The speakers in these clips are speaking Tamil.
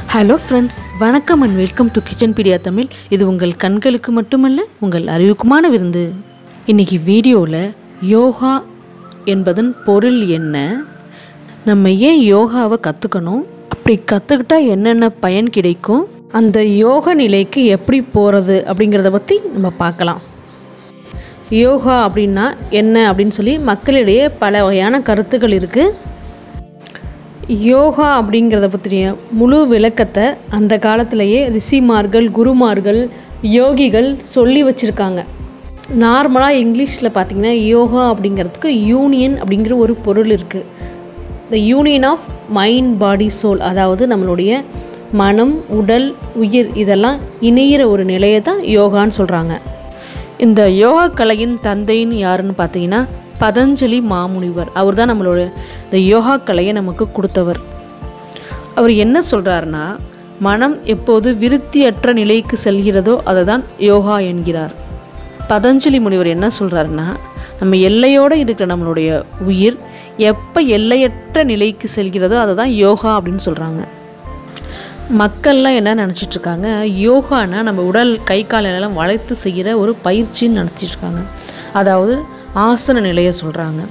ஹலோ ஃப்ரெண்ட்ஸ் வணக்கம் and welcome to Kitchen Pedia Tamil இது உங்கள் கண்களுக்கு மட்டுமல்ல உங்கள் அறிவுக்குமான விருந்து இன்னைக்கு வீடியோவில் யோகா என்பதன் பொருள் என்ன நம்ம ஏன் யோகாவை கற்றுக்கணும் அப்படி கற்றுக்கிட்டா என்னென்ன பயன் கிடைக்கும் அந்த யோக நிலைக்கு எப்படி போகிறது அப்படிங்கிறத பற்றி நம்ம பார்க்கலாம் யோகா அப்படின்னா என்ன அப்படின்னு சொல்லி மக்களிடையே பல வகையான கருத்துக்கள் இருக்குது யோகா அப்படிங்கிறத பற்றிய முழு விளக்கத்தை அந்த காலத்திலேயே ரிஷிமார்கள் குருமார்கள் யோகிகள் சொல்லி வச்சுருக்காங்க நார்மலாக இங்கிலீஷில் பார்த்தீங்கன்னா யோகா அப்படிங்கிறதுக்கு யூனியன் அப்படிங்கிற ஒரு பொருள் இருக்குது the union of mind body soul அதாவது நம்மளுடைய மனம் உடல் உயிர் இதெல்லாம் இணையிற ஒரு நிலையை தான் யோகான்னு சொல்கிறாங்க இந்த யோகா கலையின் தந்தைன்னு யாருன்னு பார்த்தீங்கன்னா பதஞ்சலி மாமுனிவர் அவர் தான் நம்மளோட இந்த யோகா கலையை நமக்கு கொடுத்தவர் அவர் என்ன சொல்கிறாருன்னா மனம் எப்போது விருத்தியற்ற நிலைக்கு செல்கிறதோ அதை தான் யோகா என்கிறார் பதஞ்சலி முனிவர் என்ன சொல்கிறாருன்னா நம்ம எல்லையோடு இருக்கிற நம்மளுடைய உயிர் எப்போ எல்லையற்ற நிலைக்கு செல்கிறதோ அதை தான் யோகா அப்படின்னு சொல்கிறாங்க மக்கள்லாம் என்ன நினச்சிட்டு இருக்காங்க யோகானா நம்ம உடல் கை கால் எல்லாம் வளைத்து செய்கிற ஒரு பயிற்சின்னு நினச்சிட்டு இருக்காங்க அதாவது ஆசன நிலையை சொல்கிறாங்க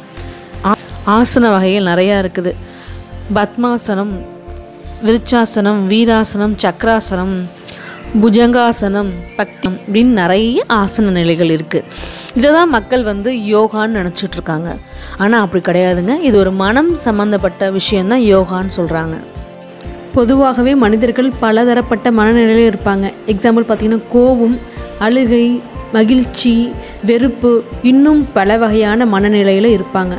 ஆசன வகைகள் நிறையா இருக்குது பத்மாசனம் விருச்சாசனம் வீராசனம் சக்கராசனம் புஜங்காசனம் பக்தம் இப்படின்னு நிறைய ஆசன நிலைகள் இருக்குது இதை தான் மக்கள் வந்து யோகான்னு நினச்சிட்டு இருக்காங்க ஆனால் அப்படி கிடையாதுங்க இது ஒரு மனம் சம்மந்தப்பட்ட விஷயந்தான் யோகான்னு சொல்கிறாங்க பொதுவாகவே மனிதர்கள் பலதரப்பட்ட மனநிலையில் இருப்பாங்க எக்ஸாம்பிள் பார்த்திங்கன்னா கோபம் அழுகை மகிழ்ச்சி வெறுப்பு இன்னும் பல வகையான மனநிலையில் இருப்பாங்க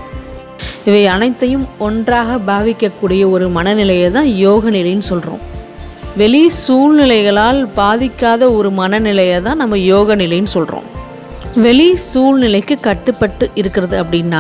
இவை அனைத்தையும் ஒன்றாக பாவிக்கக்கூடிய ஒரு மனநிலையை தான் யோக நிலைன்னு சொல்கிறோம் வெளி சூழ்நிலைகளால் பாதிக்காத ஒரு மனநிலையை தான் நம்ம யோக நிலைன்னு சொல்கிறோம் வெளி சூழ்நிலைக்கு கட்டுப்பட்டு இருக்கிறது அப்படின்னா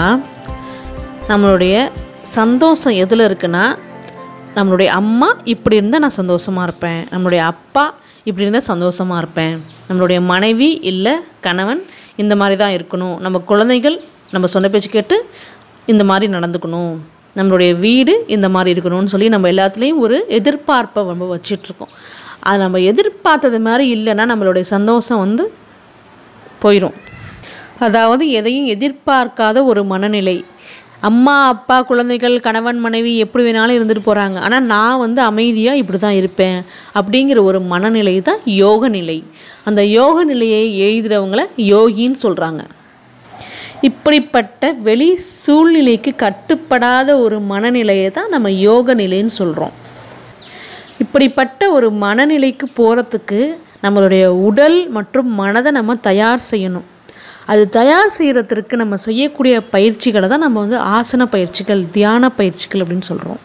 நம்மளுடைய சந்தோஷம் எதில் இருக்குன்னா நம்மளுடைய அம்மா இப்படி இருந்தால் நான் சந்தோஷமாக இருப்பேன் நம்மளுடைய அப்பா இப்படி இருந்தால் சந்தோஷமாக இருப்பேன் நம்மளுடைய மனைவி இல்லை கணவன் இந்த மாதிரி தான் இருக்கணும் நம்ம குழந்தைகள் நம்ம சொன்ன பேச்சு கேட்டு இந்த மாதிரி நடந்துக்கணும் நம்மளுடைய வீடு இந்த மாதிரி இருக்கணும்னு சொல்லி நம்ம எல்லாத்துலேயும் ஒரு எதிர்பார்ப்பை நம்ம வச்சிட்ருக்கோம் அது நம்ம எதிர்பார்த்தது மாதிரி இல்லைன்னா நம்மளுடைய சந்தோஷம் வந்து போயிடும் அதாவது எதையும் எதிர்பார்க்காத ஒரு மனநிலை அம்மா அப்பா குழந்தைகள் கணவன் மனைவி எப்படி வேணாலும் இருந்துட்டு போகிறாங்க ஆனால் நான் வந்து அமைதியாக இப்படி தான் இருப்பேன் அப்படிங்கிற ஒரு மனநிலை தான் யோக நிலை அந்த யோக நிலையை எழுதுகிறவங்கள யோகின்னு சொல்கிறாங்க இப்படிப்பட்ட வெளி சூழ்நிலைக்கு கட்டுப்படாத ஒரு மனநிலையை தான் நம்ம யோக நிலைன்னு சொல்கிறோம் இப்படிப்பட்ட ஒரு மனநிலைக்கு போகிறதுக்கு நம்மளுடைய உடல் மற்றும் மனதை நம்ம தயார் செய்யணும் அது தயார் செய்கிறதுக்கு நம்ம செய்யக்கூடிய பயிற்சிகளை தான் நம்ம வந்து ஆசன பயிற்சிகள் தியான பயிற்சிகள் அப்படின்னு சொல்கிறோம்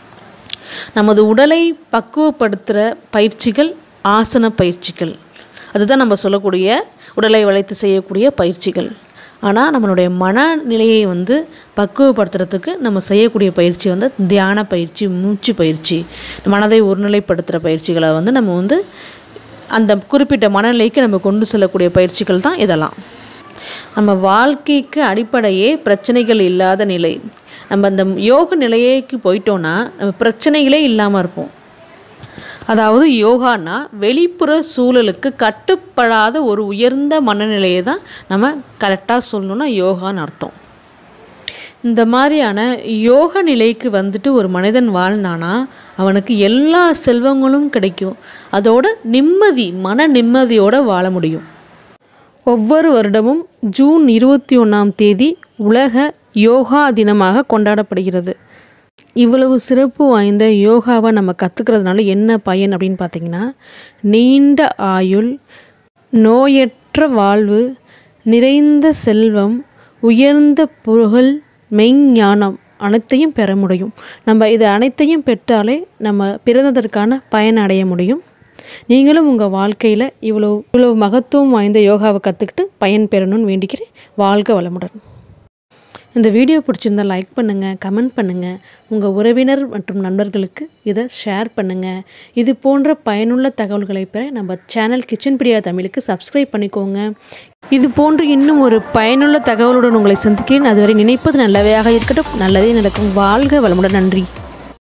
நமது உடலை பக்குவப்படுத்துகிற பயிற்சிகள் ஆசன பயிற்சிகள் அதுதான் நம்ம சொல்லக்கூடிய உடலை வளைத்து செய்யக்கூடிய பயிற்சிகள் ஆனால் நம்மளுடைய மனநிலையை வந்து பக்குவப்படுத்துறதுக்கு நம்ம செய்யக்கூடிய பயிற்சி வந்து தியான பயிற்சி மூச்சு பயிற்சி மனதை ஒருநிலைப்படுத்துகிற பயிற்சிகளை வந்து நம்ம வந்து அந்த குறிப்பிட்ட மனநிலைக்கு நம்ம கொண்டு செல்லக்கூடிய பயிற்சிகள் தான் இதெல்லாம் நம்ம வாழ்க்கைக்கு அடிப்படையே பிரச்சனைகள் இல்லாத நிலை நம்ம அந்த யோக நிலையைக்கு போயிட்டோன்னா நம்ம பிரச்சனைகளே இல்லாமல் இருப்போம் அதாவது யோகானா வெளிப்புற சூழலுக்கு கட்டுப்படாத ஒரு உயர்ந்த மனநிலையை தான் நம்ம கரெக்டாக சொல்லணும்னா யோகான்னு அர்த்தம் இந்த மாதிரியான யோக நிலைக்கு வந்துட்டு ஒரு மனிதன் வாழ்ந்தானா அவனுக்கு எல்லா செல்வங்களும் கிடைக்கும் அதோட நிம்மதி மன நிம்மதியோடு வாழ முடியும் ஒவ்வொரு வருடமும் ஜூன் இருபத்தி ஒன்றாம் தேதி உலக யோகா தினமாக கொண்டாடப்படுகிறது இவ்வளவு சிறப்பு வாய்ந்த யோகாவை நம்ம கற்றுக்கிறதுனால என்ன பயன் அப்படின்னு பார்த்தீங்கன்னா நீண்ட ஆயுள் நோயற்ற வாழ்வு நிறைந்த செல்வம் உயர்ந்த புகழ் மெய்ஞானம் அனைத்தையும் பெற முடியும் நம்ம இது அனைத்தையும் பெற்றாலே நம்ம பிறந்ததற்கான பயன் அடைய முடியும் நீங்களும் உங்கள் வாழ்க்கையில் இவ்வளோ இவ்வளோ மகத்துவம் வாய்ந்த யோகாவை கற்றுக்கிட்டு பயன் பெறணும்னு வேண்டிக்கிறேன் வாழ்க வளமுடன் இந்த வீடியோ பிடிச்சிருந்தால் லைக் பண்ணுங்கள் கமெண்ட் பண்ணுங்கள் உங்கள் உறவினர் மற்றும் நண்பர்களுக்கு இதை ஷேர் பண்ணுங்கள் இது போன்ற பயனுள்ள தகவல்களை பெற நம்ம சேனல் கிச்சன் பிரியா தமிழுக்கு சப்ஸ்கிரைப் பண்ணிக்கோங்க இது போன்று இன்னும் ஒரு பயனுள்ள தகவலுடன் உங்களை சந்திக்கிறேன் அதுவரை நினைப்பது நல்லவையாக இருக்கட்டும் நல்லதே நடக்கும் வாழ்க வளமுடன் நன்றி